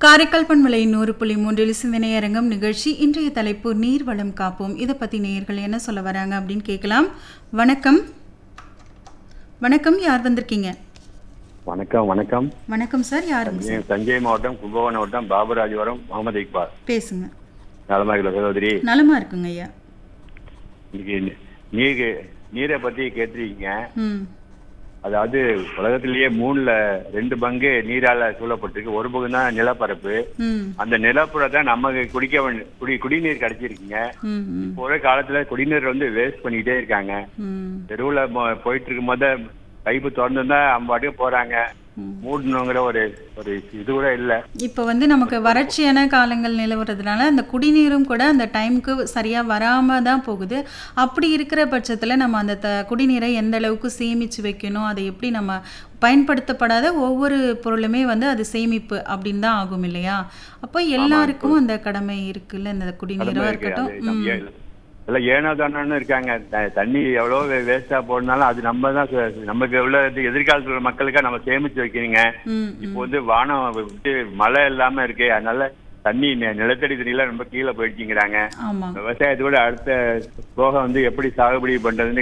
காரைக்கால் பண்பலை நூறு புள்ளி மூன்றில் சிந்தனை அரங்கம் நிகழ்ச்சி இன்றைய தலைப்பு நீர் வளம் காப்போம் இதை பற்றி நேயர்கள் என்ன சொல்ல வராங்க அப்படின்னு கேட்கலாம் வணக்கம் வணக்கம் யார் வந்திருக்கீங்க வணக்கம் வணக்கம் வணக்கம் சார் யாருங்க சார் என் தஞ்சை மாவட்டம் கும்பகோணம் மாவட்டம் பாபராஜபுரம் முகமது இக்பால் பேசுங்க நலமாக சகோதரி நலமா இருக்குங்க ஐயா இன்னைக்கு நி- நீர் நீரை பத்தி கேட்டிருக்கீங்க ம் அதாவது உலகத்திலேயே மூணுல ரெண்டு பங்கு நீரால சூழப்பட்டிருக்கு ஒரு பங்கு தான் நிலப்பரப்பு ம் அந்த நிலப்புறத்தை தான் நமக்கு குடிக்க வேண்டிய குடி குடிநீர் கிடைச்சிருக்குங்க ம் ம் இப்போ உள்ள காலத்துல குடிநீர் வந்து வேஸ்ட் பண்ணிட்டே இருக்காங்க ம் தெருவுல மொ- போயிட்டு இருக்கும் போது பைப்பு திறந்துருந்தா அவங்க பாட்டுக்கு போறாங்க ம். மூடணுங்கிற ஒரு ஒரு இது கூட இல்லை இப்போ வந்து நமக்கு வறட்சியான காலங்கள் நிலவுறதுனால அந்த குடிநீரும் கூட அந்த டைமுக்கு சரியாக வராமல் தான் போகுது அப்படி இருக்கிற பட்சத்தில் நம்ம அந்த த குடிநீரை எந்த அளவுக்கு சேமித்து வைக்கணும் அதை எப்படி நம்ம பயன்படுத்தப்படாத ஒவ்வொரு பொருளுமே வந்து அது சேமிப்பு அப்படின்னு தான் ஆகும் இல்லையா அப்போ எல்லாருக்கும் அந்த கடமை இருக்குல்ல இந்த குடிநீராக கடமை இருக்கு. இருக்கட்டும் அது நம்ம ம். ஏ- எல்லாம் ஏனோ தானோன்னு இருக்காங்க த- தண்ணி எவ்வளவு வேஸ்டா போடனாலும் அது நம்ம தான் சு- நமக்கு எவ்வளவு எதிர்காலத்துல உள்ள மக்களுக்கா நம்ம சேமிச்சு வைக்கிறீங்க ம் இப்போ வந்து வானம் விட்டு மழை இல்லாம இருக்கு அதனால தண்ணி நி- நிலத்தடி தண்ணியெல்லாம் ரொம்ப கீழே போயிடுச்சுங்கிறாங்க ஆமாம் விவசாயத்தோட அடுத்த போக வந்து எப்படி சாகுபடி பண்றதுன்னு